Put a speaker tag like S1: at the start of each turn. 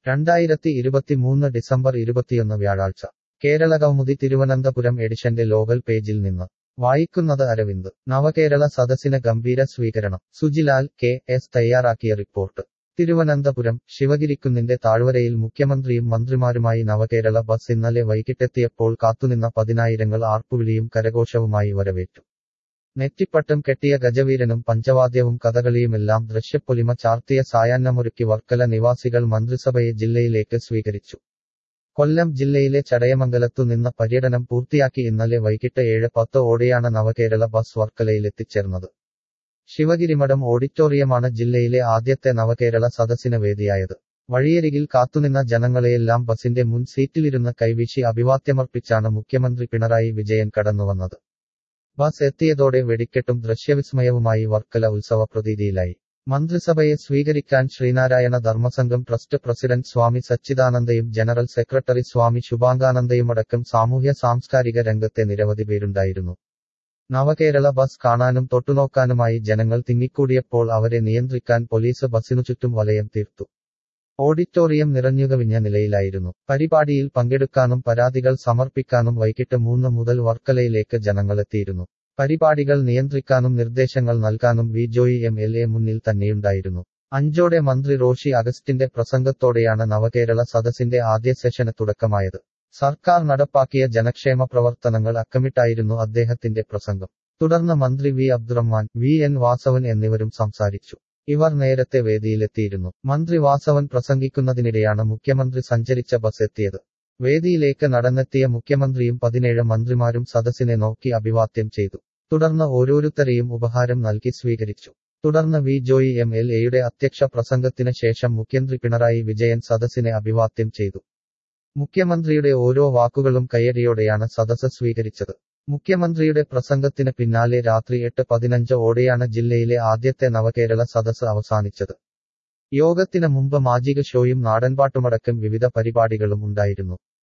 S1: രണ്ടായിരത്തി ഇരുപത്തിമൂന്ന് ഡിസംബർ ഇരുപത്തിയൊന്ന് വ്യാഴാഴ്ച കേരള കൗമുദി തിരുവനന്തപുരം എഡിഷന്റെ ലോകൽ പേജിൽ നിന്ന് വായിക്കുന്നത് അരവിന്ദ് നവകേരള സദസ്സിന് ഗംഭീര സ്വീകരണം സുജിലാൽ കെ എസ് തയ്യാറാക്കിയ റിപ്പോർട്ട് തിരുവനന്തപുരം ശിവഗിരിക്കുന്നിന്റെ താഴ്വരയിൽ മുഖ്യമന്ത്രിയും മന്ത്രിമാരുമായി നവകേരള ബസ് ഇന്നലെ വൈകിട്ടെത്തിയപ്പോൾ കാത്തുനിന്ന പതിനായിരങ്ങൾ ആർപ്പുവിളിയും കരഘോഷവുമായി വരവേറ്റു നെറ്റിപ്പട്ടം കെട്ടിയ ഗജവീരനും പഞ്ചവാദ്യവും കഥകളിയുമെല്ലാം ദൃശ്യപ്പൊലിമ ചാർത്തിയ സായാഹ്നമൊരുക്കി വർക്കല നിവാസികൾ മന്ത്രിസഭയെ ജില്ലയിലേക്ക് സ്വീകരിച്ചു കൊല്ലം ജില്ലയിലെ ചടയമംഗലത്തു നിന്ന് പര്യടനം പൂർത്തിയാക്കി ഇന്നലെ വൈകിട്ട് ഏഴ് പത്ത് ഓടെയാണ് നവകേരള ബസ് വർക്കലയിലെത്തിച്ചേർന്നത് ശിവഗിരിമഠം ഓഡിറ്റോറിയമാണ് ജില്ലയിലെ ആദ്യത്തെ നവകേരള സദസ്സിന് വേദിയായത് വഴിയരികിൽ കാത്തുനിന്ന ജനങ്ങളെയെല്ലാം ബസിന്റെ മുൻ സീറ്റിലിരുന്ന് കൈവീശി അഭിവാദ്യമർപ്പിച്ചാണ് മുഖ്യമന്ത്രി പിണറായി വിജയൻ കടന്നുവന്നത് ബസ് എത്തിയതോടെ വെടിക്കെട്ടും ദൃശ്യവിസ്മയവുമായി വർക്കല ഉത്സവ പ്രതീതിയിലായി മന്ത്രിസഭയെ സ്വീകരിക്കാൻ ശ്രീനാരായണ ധർമ്മസംഘം ട്രസ്റ്റ് പ്രസിഡന്റ് സ്വാമി സച്ചിദാനന്ദയും ജനറൽ സെക്രട്ടറി സ്വാമി ശുഭാംഗാനന്ദയുമടക്കം സാമൂഹ്യ സാംസ്കാരിക രംഗത്തെ നിരവധി പേരുണ്ടായിരുന്നു നവകേരള ബസ് കാണാനും തൊട്ടുനോക്കാനുമായി ജനങ്ങൾ തിങ്ങിക്കൂടിയപ്പോൾ അവരെ നിയന്ത്രിക്കാൻ പോലീസ് ബസിനു ചുറ്റും വലയം തീർത്തു ഓഡിറ്റോറിയം നിറഞ്ഞുകവിഞ്ഞ നിലയിലായിരുന്നു പരിപാടിയിൽ പങ്കെടുക്കാനും പരാതികൾ സമർപ്പിക്കാനും വൈകിട്ട് മൂന്ന് മുതൽ വർക്കലയിലേക്ക് ജനങ്ങളെത്തിയിരുന്നു പരിപാടികൾ നിയന്ത്രിക്കാനും നിർദ്ദേശങ്ങൾ നൽകാനും V Joy M L A മുന്നിൽ തന്നെയുണ്ടായിരുന്നു അഞ്ചോടെ മന്ത്രി റോഷി അഗസ്റ്റിന്റെ പ്രസംഗത്തോടെയാണ് നവകേരള സദസ്സിന്റെ ആദ്യ സെഷന് തുടക്കമായത് സർക്കാർ നടപ്പാക്കിയ ജനക്ഷേമ പ്രവർത്തനങ്ങൾ അക്കമിട്ടായിരുന്നു അദ്ദേഹത്തിന്റെ പ്രസംഗം തുടർന്ന് മന്ത്രി V Abdurahiman V N Vasavan എന്നിവരും സംസാരിച്ചു ഇവർ നേരത്തെ വേദിയിലെത്തിയിരുന്നു മന്ത്രി വാസവൻ പ്രസംഗിക്കുന്നതിനിടെയാണ് മുഖ്യമന്ത്രി സഞ്ചരിച്ച ബസ് എത്തിയത് വേദിയിലേക്ക് നടന്നെത്തിയ മുഖ്യമന്ത്രിയും പതിനേഴ് മന്ത്രിമാരും സദസ്സിനെ നോക്കി അഭിവാദ്യം ചെയ്തു തുടർന്ന് ഓരോരുത്തരെയും ഉപഹാരം നൽകി സ്വീകരിച്ചു തുടർന്ന് വി ജോയി എം എൽ എയുടെ അധ്യക്ഷ പ്രസംഗത്തിന് ശേഷം മുഖ്യമന്ത്രി പിണറായി വിജയൻ സദസ്സിനെ അഭിവാദ്യം ചെയ്തു മുഖ്യമന്ത്രിയുടെ ഓരോ വാക്കുകളും കയ്യടിയോടെയാണ് സദസ്സ് സ്വീകരിച്ചത് മുഖ്യമന്ത്രിയുടെ പ്രസംഗത്തിന് പിന്നാലെ രാത്രി എട്ട് പതിനഞ്ച് ഓടെയാണ് ജില്ലയിലെ ആദ്യത്തെ നവകേരള സദസ്സ് അവസാനിച്ചത് യോഗത്തിന് മുമ്പ് മാജിക ഷോയും നാടൻപാട്ടുമടക്കം വിവിധ പരിപാടികളും ഉണ്ടായിരുന്നു